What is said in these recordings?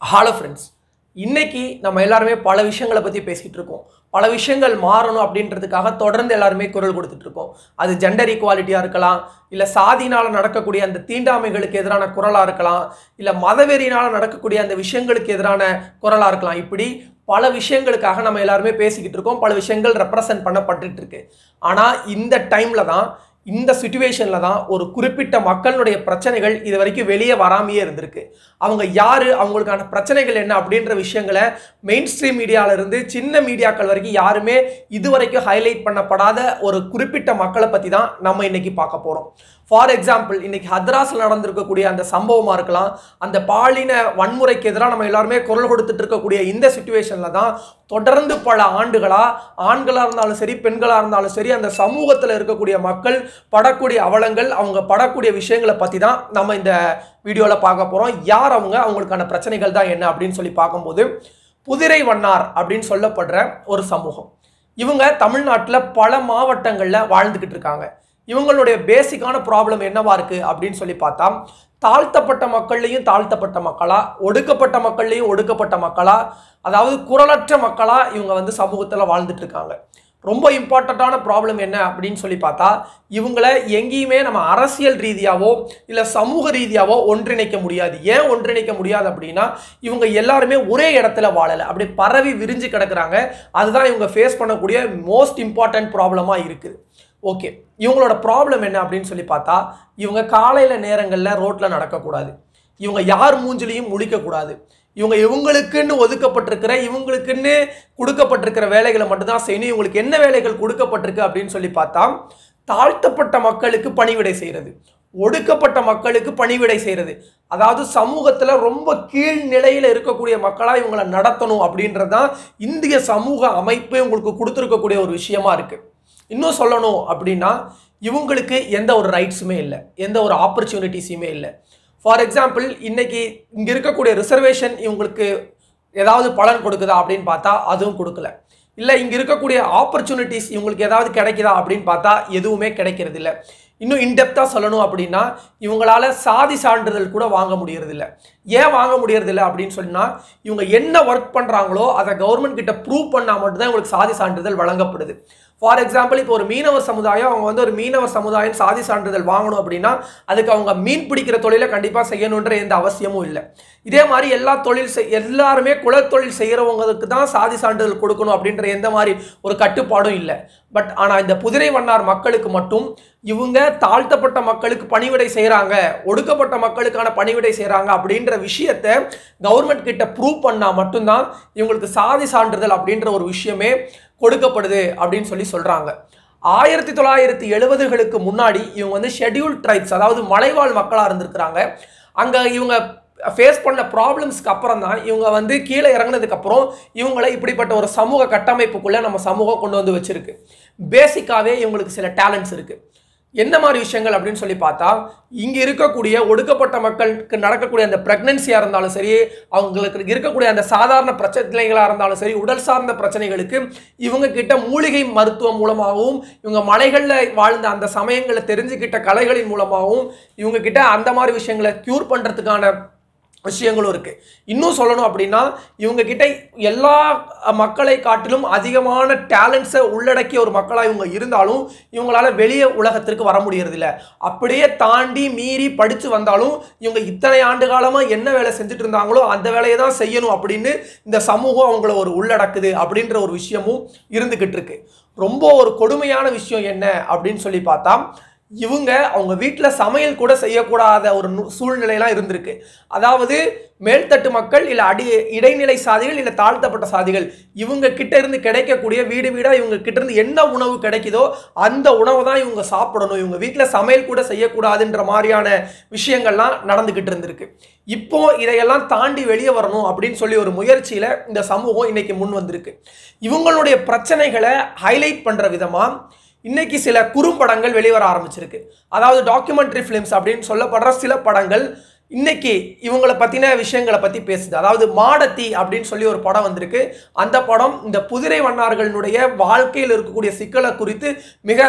hello friends இன்னைக்கு நம்ம எல்லாருமே பல விஷயங்களை பற்றி பேசிகிட்டு இருக்கோம் பல விஷயங்கள் மாறணும் அப்படின்றதுக்காக தொடர்ந்து எல்லாருமே குரல் கொடுத்துட்டு இருக்கோம் அது ஜெண்டர் ஈக்குவாலிட்டியாக இருக்கலாம் இல்லை சாதினால் நடக்கக்கூடிய அந்த தீண்டாமைகளுக்கு எதிரான குரலாக இருக்கலாம் இல்லை மதவெறியினால் நடக்கக்கூடிய அந்த விஷயங்களுக்கு எதிரான குரலாக இருக்கலாம் இப்படி பல விஷயங்களுக்காக நம்ம எல்லாருமே பேசிக்கிட்டு இருக்கோம் பல விஷயங்கள் ரெப்ரசன்ட் பண்ணப்பட்டுட்டு இருக்கு ஆனால் இந்த டைமில் தான் இந்த சுச்சுவேஷனில் தான் ஒரு குறிப்பிட்ட மக்களுடைய பிரச்சனைகள் இது வரைக்கும் வெளியே வராமையே இருந்திருக்கு அவங்க யார் அவங்களுக்கான பிரச்சனைகள் என்ன அப்படின்ற விஷயங்களை மெயின் ஸ்ட்ரீம் மீடியாவிலிருந்து சின்ன மீடியாக்கள் வரைக்கும் யாருமே இது வரைக்கும் ஹைலைட் பண்ணப்படாத ஒரு குறிப்பிட்ட மக்களை பற்றி தான் நம்ம இன்னைக்கு பார்க்க போகிறோம் ஃபார் எக்ஸாம்பிள் இன்னைக்கு ஹத்ராஸில் நடந்திருக்கக்கூடிய அந்த சம்பவமாக இருக்கலாம் அந்த பாலின வன்முறைக்கு எதிராக நம்ம எல்லாருமே குரல் கொடுத்துட்டு இருக்கக்கூடிய இந்த சுச்சுவேஷனில் தான் தொடர்ந்து பல ஆண்டுகளாக ஆண்களாக இருந்தாலும் சரி பெண்களாக இருந்தாலும் சரி அந்த சமூகத்தில் இருக்கக்கூடிய மக்கள் படக்கூடிய அவலங்கள் அவங்க படக்கூடிய விஷயங்களை பற்றி தான் நம்ம இந்த வீடியோவில் பார்க்க போகிறோம் யார் அவங்க அவங்களுக்கான பிரச்சனைகள் தான் என்ன அப்படின்னு சொல்லி பார்க்கும்போது புதிரை வண்ணார் அப்படின்னு சொல்லப்படுற ஒரு சமூகம் இவங்க தமிழ்நாட்டில் பல மாவட்டங்களில் வாழ்ந்துக்கிட்டு இருக்காங்க இவங்களுடைய பேசிக்கான ப்ராப்ளம் என்னவா இருக்குது அப்படின்னு சொல்லி பார்த்தா தாழ்த்தப்பட்ட மக்கள்லையும் தாழ்த்தப்பட்ட மக்களா ஒடுக்கப்பட்ட மக்கள்லையும் ஒடுக்கப்பட்ட மக்களா அதாவது குரலற்ற மக்களா இவங்க வந்து சமூகத்தில் வாழ்ந்துட்டு இருக்காங்க ரொம்ப இம்பார்ட்டண்ட்டான ப்ராப்ளம் என்ன அப்படின்னு சொல்லி பார்த்தா இவங்களை எங்கேயுமே நம்ம அரசியல் ரீதியாவோ இல்லை சமூக ரீதியாவோ ஒன்றிணைக்க முடியாது ஏன் ஒன்றிணைக்க முடியாது அப்படின்னா இவங்க எல்லாருமே ஒரே இடத்துல வாழலை அப்படி பரவி விரிஞ்சு கிடக்குறாங்க அதுதான் இவங்க ஃபேஸ் பண்ணக்கூடிய மோஸ்ட் இம்பார்ட்டன்ட் ப்ராப்ளமாக இருக்குது ஓகே இவங்களோட ப்ராப்ளம் என்ன அப்படின்னு சொல்லி பார்த்தா இவங்க காலையில் நேரங்களில் ரோட்டில் நடக்கக்கூடாது இவங்க யார் மூஞ்சிலையும் முழிக்கக்கூடாது இவங்க இவங்களுக்குன்னு ஒதுக்கப்பட்டிருக்கிற இவங்களுக்குன்னு கொடுக்கப்பட்டிருக்கிற வேலைகளை மட்டும்தான் செய்யணும் இவங்களுக்கு என்ன வேலைகள் கொடுக்கப்பட்டிருக்கு அப்படின்னு சொல்லி பார்த்தா தாழ்த்தப்பட்ட மக்களுக்கு பணிவிடை செய்கிறது ஒடுக்கப்பட்ட மக்களுக்கு பணிவிடை செய்கிறது அதாவது சமூகத்தில் ரொம்ப கீழ் நிலையில் இருக்கக்கூடிய மக்களாக இவங்களை நடத்தணும் அப்படின்றது தான் இந்திய சமூக அமைப்பு உங்களுக்கு கொடுத்துருக்கக்கூடிய ஒரு விஷயமா இருக்குது இன்னும் சொல்லணும் அப்படின்னா இவங்களுக்கு எந்த ஒரு ரைட்ஸுமே இல்லை எந்த ஒரு ஆப்பர்ச்சுனிட்டிஸுமே இல்லை ஃபார் எக்ஸாம்பிள் இன்னைக்கு இங்கே இருக்கக்கூடிய ரிசர்வேஷன் இவங்களுக்கு ஏதாவது பலன் கொடுக்குதா அப்படின்னு பார்த்தா அதுவும் கொடுக்கல இல்லை இங்கே இருக்கக்கூடிய ஆப்பர்ச்சுனிட்டிஸ் இவங்களுக்கு ஏதாவது கிடைக்குதா அப்படின்னு பார்த்தா எதுவுமே கிடைக்கிறது இல்லை இன்னும் இன்டெப்த்தாக சொல்லணும் அப்படின்னா இவங்களால சாதி சான்றிதழ் கூட வாங்க முடியறதில்ல ஏன் வாங்க முடியறதில்ல அப்படின்னு சொன்னால் இவங்க என்ன ஒர்க் பண்ணுறாங்களோ அதை கவர்மெண்ட் கிட்ட ப்ரூவ் பண்ணால் மட்டும்தான் இவங்களுக்கு சாதி சான்றிதழ் வழங்கப்படுது ஃபார் எக்ஸாம்பிள் இப்போ ஒரு மீனவர் சமுதாயம் அவங்க வந்து ஒரு மீனவர் சமுதாயம் சாதி சான்றிதழ் வாங்கணும் அப்படின்னா அதுக்கு அவங்க மீன் பிடிக்கிற தொழிலை கண்டிப்பாக செய்யணுன்ற எந்த அவசியமும் இல்லை இதே மாதிரி எல்லா தொழில் செய் எல்லாருமே குலத்தொழில் செய்கிறவங்களுக்கு தான் சாதி சான்றிதழ் கொடுக்கணும் அப்படின்ற எந்த மாதிரி ஒரு கட்டுப்பாடும் இல்லை பட் ஆனால் இந்த புதிரை வண்ணார் மக்களுக்கு மட்டும் இவங்க தாழ்த்தப்பட்ட மக்களுக்கு பணிவிடை செய்கிறாங்க ஒடுக்கப்பட்ட மக்களுக்கான பணிவிடை செய்கிறாங்க அப்படின்ற விஷயத்தை கவர்மெண்ட் கிட்ட ப்ரூவ் பண்ணால் மட்டும்தான் இவங்களுக்கு சாதி சான்றிதழ் அப்படின்ற ஒரு விஷயமே கொடுக்கப்படுது அப்படின்னு சொல்லி சொல்கிறாங்க ஆயிரத்தி தொள்ளாயிரத்தி எழுபதுகளுக்கு முன்னாடி இவங்க வந்து ஷெட்யூல் ட்ரைப்ஸ் அதாவது மலைவாழ் மக்களாக இருந்திருக்கிறாங்க அங்கே இவங்க ஃபேஸ் பண்ண ப்ராப்ளம்ஸ்க்கு அப்புறம் தான் இவங்க வந்து கீழே இறங்கினதுக்கப்புறம் இவங்களை இப்படிப்பட்ட ஒரு சமூக கட்டமைப்புக்குள்ளே நம்ம சமூகம் கொண்டு வந்து வச்சிருக்கு பேசிக்காகவே இவங்களுக்கு சில டேலண்ட்ஸ் இருக்குது என்ன மாதிரி விஷயங்கள் அப்படின்னு சொல்லி பார்த்தா இங்கே இருக்கக்கூடிய ஒடுக்கப்பட்ட மக்களுக்கு நடக்கக்கூடிய அந்த ப்ரெக்னன்சியாக இருந்தாலும் சரி அவங்களுக்கு இருக்கக்கூடிய அந்த சாதாரண பிரச்சனைகளாக இருந்தாலும் சரி உடல் சார்ந்த பிரச்சனைகளுக்கு இவங்க கிட்ட மூலிகை மருத்துவம் மூலமாகவும் இவங்க மலைகளில் வாழ்ந்த அந்த சமயங்களை தெரிஞ்சுக்கிட்ட கலைகளின் மூலமாகவும் இவங்க கிட்ட அந்த மாதிரி விஷயங்களை க்யூர் பண்ணுறதுக்கான விஷயங்களும் இருக்கு இன்னும் சொல்லணும் அப்படின்னா இவங்க கிட்ட எல்லா மக்களை காட்டிலும் அதிகமான டேலண்ட்ஸை உள்ளடக்கிய ஒரு மக்களாக இவங்க இருந்தாலும் இவங்களால வெளியே உலகத்திற்கு வர முடியறதில்ல அப்படியே தாண்டி மீறி படித்து வந்தாலும் இவங்க இத்தனை ஆண்டு காலமாக என்ன வேலை செஞ்சுட்டு இருந்தாங்களோ அந்த வேலையை தான் செய்யணும் அப்படின்னு இந்த சமூகம் அவங்கள ஒரு உள்ளடக்குது அப்படின்ற ஒரு விஷயமும் இருந்துக்கிட்டு இருக்கு ரொம்ப ஒரு கொடுமையான விஷயம் என்ன அப்படின்னு சொல்லி பார்த்தா இவங்க அவங்க வீட்டில் சமையல் கூட செய்யக்கூடாத ஒரு நு- சூழ்நிலையெல்லாம் இருந்திருக்கு அதாவது மேல்தட்டு மக்கள் இல்லை அடி இடைநிலை சாதிகள் இல்லை தாழ்த்தப்பட்ட சாதிகள் இவங்க கிட்ட இருந்து கிடைக்கக்கூடிய வீடு வீடாக இவங்க கிட்ட இருந்து என்ன உணவு கிடைக்குதோ அந்த உணவை தான் இவங்க சாப்பிடணும் இவங்க வீட்டில் சமையல் கூட செய்யக்கூடாதுன்ற மாதிரியான விஷயங்கள்லாம் நடந்துக்கிட்டு இருந்திருக்கு இப்போ இதையெல்லாம் தாண்டி வெளியே வரணும் அப்படின்னு சொல்லி ஒரு முயற்சியில் இந்த சமூகம் இன்னைக்கு முன் வந்திருக்கு இவங்களுடைய பிரச்சனைகளை ஹைலைட் பண்ணுற விதமாக இன்னைக்கு சில குறும்படங்கள் வெளிவர ஆரம்பிச்சிருக்கு அதாவது டாக்குமெண்ட்ரி ஃபிலிம்ஸ் அப்படின்னு சொல்லப்படுற சில படங்கள் இன்னைக்கு இவங்களை பற்றின விஷயங்களை பற்றி பேசுது அதாவது மாடத்தி அப்படின்னு சொல்லி ஒரு படம் வந்திருக்கு அந்த படம் இந்த புதிரை வண்ணார்களுடைய வாழ்க்கையில் இருக்கக்கூடிய சிக்கலை குறித்து மிக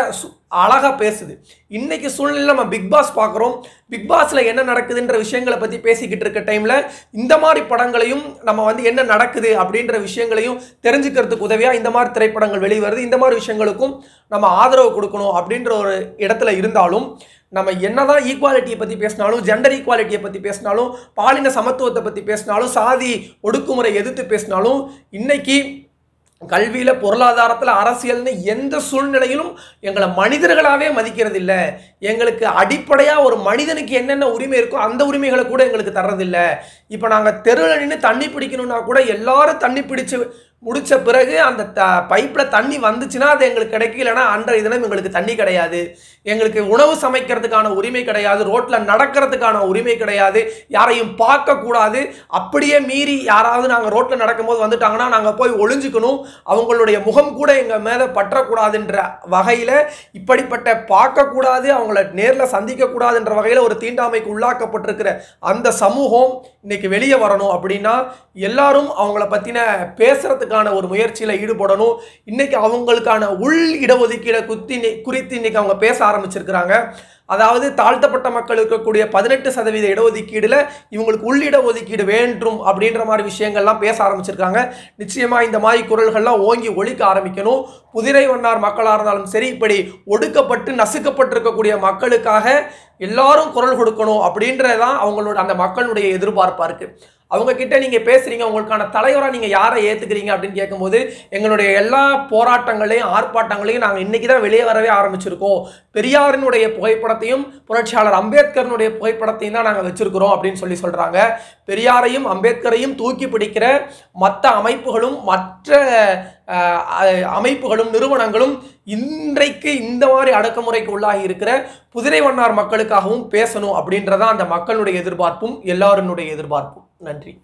அழகா பேசுது இன்னைக்கு சூழ்நிலையில் நம்ம பிக் பாஸ் பார்க்குறோம் பிக் பாஸ்ல என்ன நடக்குதுன்ற விஷயங்களை பற்றி பேசிக்கிட்டு இருக்க டைமில் இந்த மாதிரி படங்களையும் நம்ம வந்து என்ன நடக்குது அப்படின்ற விஷயங்களையும் தெரிஞ்சுக்கிறதுக்கு உதவியாக இந்த மாதிரி திரைப்படங்கள் வெளிவருது இந்த மாதிரி விஷயங்களுக்கும் நம்ம ஆதரவு கொடுக்கணும் அப்படின்ற ஒரு இடத்துல இருந்தாலும் நம்ம என்னதான் ஈக்குவாலிட்டியை பற்றி பேசினாலும் ஜெண்டர் ஈக்குவாலிட்டியை பற்றி பேசினாலும் பாலின சமத்துவத்தை பற்றி பேசினாலும் சாதி ஒடுக்குமுறை எதிர்த்து பேசினாலும் இன்னைக்கு கல்வியில் பொருளாதாரத்தில் அரசியல்னு எந்த சூழ்நிலையிலும் எங்களை மனிதர்களாகவே மதிக்கிறது இல்லை எங்களுக்கு அடிப்படையாக ஒரு மனிதனுக்கு என்னென்ன உரிமை இருக்கோ அந்த உரிமைகளை கூட எங்களுக்கு தர்றதில்ல இப்போ நாங்கள் தெருவில் நின்று தண்ணி பிடிக்கணும்னா கூட எல்லாரும் தண்ணி பிடிச்சு முடிச்ச பிறகு அந்த த பைப்பில் தண்ணி வந்துச்சுன்னா அது எங்களுக்கு கிடைக்கலன்னா அன்றைய தினம் எங்களுக்கு தண்ணி கிடையாது எங்களுக்கு உணவு சமைக்கிறதுக்கான உரிமை கிடையாது ரோட்டில் நடக்கிறதுக்கான உரிமை கிடையாது யாரையும் பார்க்கக்கூடாது அப்படியே மீறி யாராவது நாங்கள் ரோட்டில் நடக்கும்போது வந்துட்டாங்கன்னா நாங்கள் போய் ஒளிஞ்சுக்கணும் அவங்களுடைய முகம் கூட எங்கள் மேலே பற்றக்கூடாதுன்ற வகையில் இப்படிப்பட்ட பார்க்கக்கூடாது அவங்கள நேரில் சந்திக்கக்கூடாதுன்ற வகையில் ஒரு தீண்டாமைக்கு உள்ளாக்கப்பட்டிருக்கிற அந்த சமூகம் இன்னைக்கு வெளியே வரணும் அப்படின்னா எல்லாரும் அவங்கள பற்றின பேசுறதுக்கான ஒரு முயற்சியில் ஈடுபடணும் இன்னைக்கு அவங்களுக்கான உள் இடஒதுக்கீடை குத்தி இன்னை- குறித்து இன்னைக்கு அவங்க பேச ஆரம்பிச்சிருக்கிறாங்க அதாவது தாழ்த்தப்பட்ட மக்கள் இருக்கக்கூடிய பதினெட்டு சதவீத இடஒதுக்கீடுல இவங்களுக்கு உள்ளிட ஒதுக்கீடு வேண்டும் அப்படின்ற மாதிரி விஷயங்கள்லாம் பேச ஆரம்பிச்சிருக்காங்க நிச்சயமா இந்த மாதிரி குரல்கள்லாம் ஓங்கி ஒழிக்க ஆரம்பிக்கணும் புதிரை வண்ணார் மக்களாக இருந்தாலும் சரி இப்படி ஒடுக்கப்பட்டு நசுக்கப்பட்டிருக்கக்கூடிய மக்களுக்காக எல்லாரும் குரல் கொடுக்கணும் அப்படின்றதான் அவங்களோட அந்த மக்களுடைய எதிர்பார்ப்பா இருக்கு அவங்க கிட்ட நீங்க பேசுறீங்க உங்களுக்கான தலைவரா நீங்க யாரை ஏத்துக்கிறீங்க அப்படின்னு கேட்கும்போது எங்களுடைய எல்லா போராட்டங்களையும் ஆர்ப்பாட்டங்களையும் நாங்க இன்னைக்கு தான் வெளியே வரவே ஆரம்பிச்சிருக்கோம் பெரியாரினுடைய புகைப்படத்தையும் புரட்சியாளர் அம்பேத்கரனுடைய புகைப்படத்தையும் தான் நாங்க வச்சிருக்கிறோம் அப்படின்னு சொல்லி சொல்றாங்க பெரியாரையும் அம்பேத்கரையும் தூக்கி பிடிக்கிற மற்ற அமைப்புகளும் மற்ற அஹ், அஹ், அமைப்புகளும் நிறுவனங்களும் இன்றைக்கு இந்த மாதிரி அடக்குமுறைக்கு உள்ளாகி இருக்கிற புதிரை வண்ணார் மக்களுக்காகவும் பேசணும் அப்படின்றதான் அந்த மக்களுடைய எதிர்பார்ப்பும் எல்லாருடைய எதிர்பார்ப்பும் நன்றி